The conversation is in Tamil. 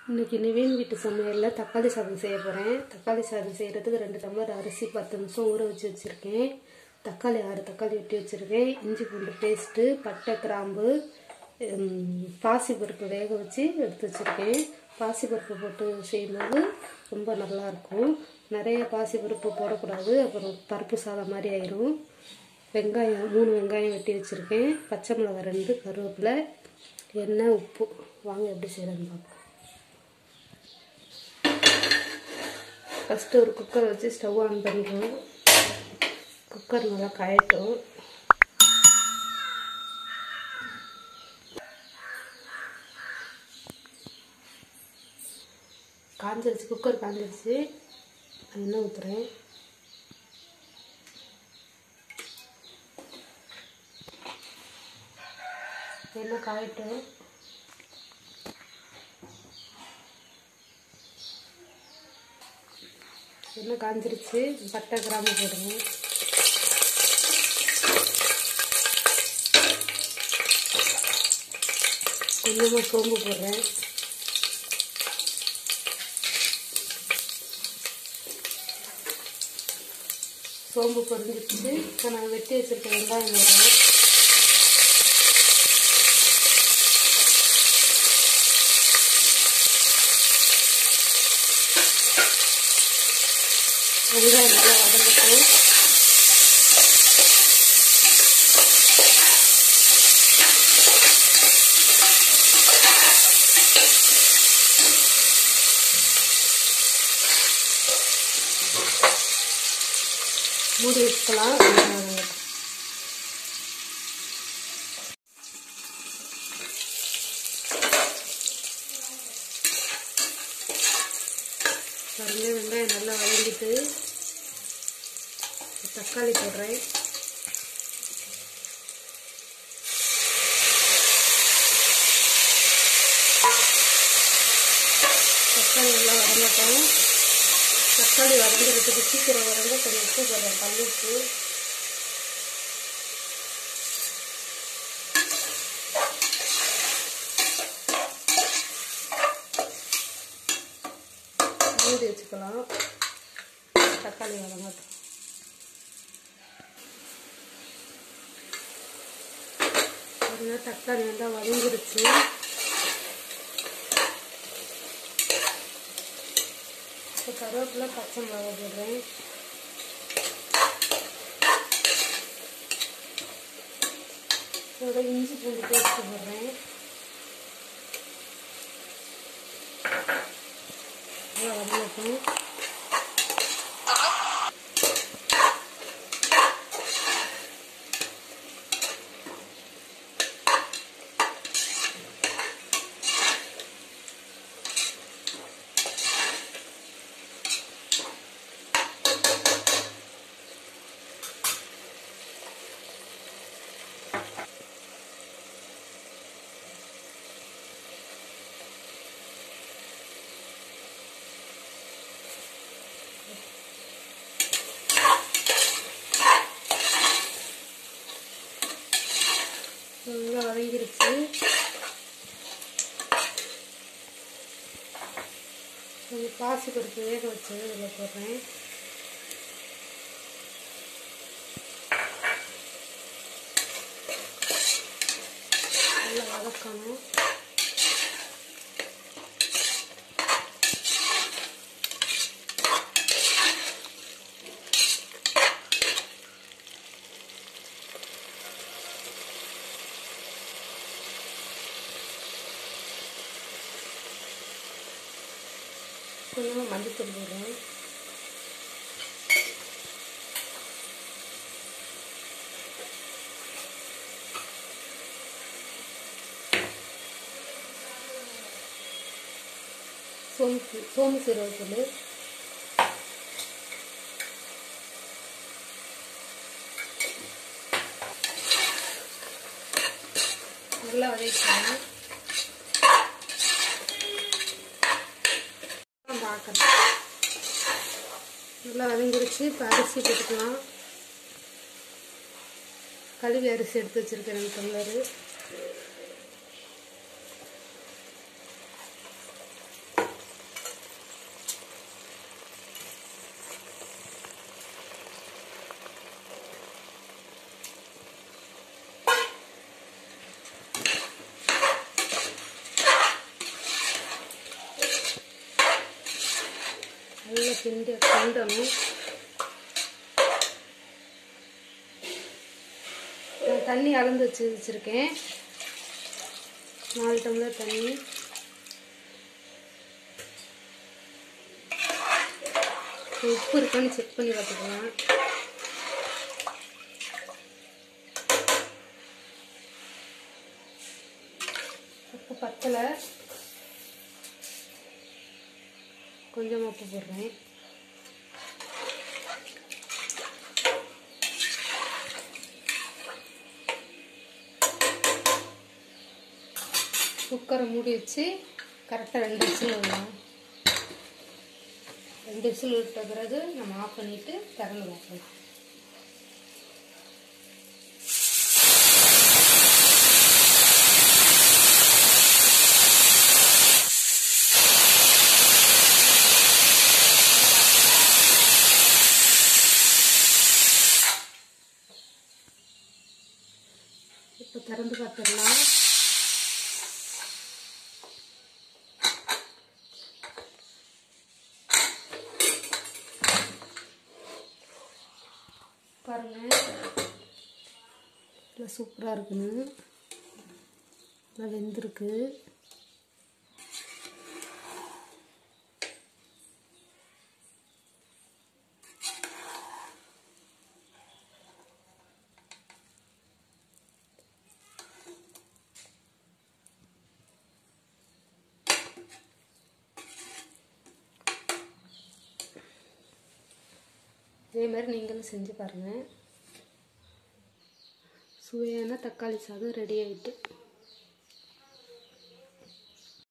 இன்னைக்கு நிவின் வீட்டு சமையலில் தக்காளி சாதம் செய்ய போகிறேன் தக்காளி சாதம் செய்கிறதுக்கு ரெண்டு டம்ளர் அரிசி பத்து நிமிஷம் ஊற வச்சு வச்சுருக்கேன் தக்காளி ஆறு தக்காளி வெட்டி வச்சுருக்கேன் இஞ்சி பூண்டு பேஸ்ட்டு பட்டை கிராம்பு ம், பாசிப்பருப்பு வேக வச்சு எடுத்து வச்சுருக்கேன் பாசிப்பருப்பு போட்டு செய்யும்போது ரொம்ப நல்லாயிருக்கும் நிறைய பாசிப்பருப்பு போடக்கூடாது அப்புறம் பருப்பு சாதம் மாதிரி ஆயிரும் வெங்காயம் மூணு வெங்காயம் வெட்டி வச்சுருக்கேன் பச்சை மிளகாய் ரெண்டு கருவேப்பிலை எண்ணெய் உப்பு வாங்க எப்படி செய்கிறேன்னு பார்ப்போம் ஃபஸ்ட்டு ஒரு குக்கர் வச்சு ஸ்டவ் ஆன் பண்ணிக்குவோம் குக்கர் நல்லா காயட்டும் காஞ்சிருச்சு குக்கர் காஞ்சிருச்சு எண்ணெய் ஊற்றுறேன் எண்ணெய் காயட்டும் எண்ணெய் காஞ்சிருச்சு பட்டை கிராம்பு போடுங்க கொஞ்சமாக சோம்பு போடுறேன் சோம்பு பொரிஞ்சிருச்சு இப்போ நான் வெட்டி வச்சிருக்க வெங்காயம் போடுறேன் வெங்காயம் நல்லா வதங்கட்டும் மூடி வச்சுக்கலாம் வெங்காயம் வதங்கட்டும் பாருங்க வெங்காயம் நல்லா வதங்கிட்டு தக்காளி போடுறேன் தக்காளி நல்லா வதங்கட்டும் தக்காளி வதங்கிறதுக்கு சீக்கிரம் வதங்க கொஞ்சம் உப்பு போடுறேன் கல் உப்பு மூடி வச்சுக்கலாம் தக்காளி வதங்கட்டும் பாருங்க தக்காளி நல்லா வதங்கிருச்சு இப்போ கருவேப்பிலை பச்சை மிளகா போடுறேன் இதோட இஞ்சி பூண்டு பேஸ்ட் போடுறேன் நல்லா வதங்கட்டும் நல்லா வதங்கிருச்சு கொஞ்சம் பாசி பருப்பு வேக வச்சது இதில் போடுறேன் நல்லா வதக்கணும் கொஞ்சமாக மஞ்சத்தூள் போடுறேன் சோம்பு சோம்பு சீரகத்தூள் நல்லா வதக்கிக்கணும் பார்க்கணும் நல்லா வதங்கிருச்சு இப்போ அரிசி போட்டுக்கலாம் கழுவி அரிசி எடுத்து வச்சுருக்கேன் ரெண்டு டம்ளரு கிண்ட கிண்டணும் நான் தண்ணி அளந்து வச்சு வச்சுருக்கேன் நாலு டம்ளர் தண்ணி உப்பு இருக்கான்னு செக் பண்ணி பார்த்துக்கலாம் உப்பு பத்தலை கொஞ்சமாக உப்பு போடுறேன் குக்கரை மூடி வச்சு கரெக்டாக ரெண்டு விசில் விடலாம் ரெண்டு விசில் விட்ட பிறகு நம்ம ஆஃப் பண்ணிவிட்டு திறந்து பார்க்கலாம் இப்போ திறந்து பார்த்துடலாம் பாருங்க நல்லா சூப்பராக இருக்குன்னு நல்லா வெந்திருக்கு இதே மாதிரி நீங்களும் செஞ்சு பாருங்கள் சுவையான தக்காளி சாதம் ரெடி ஆயிட்டு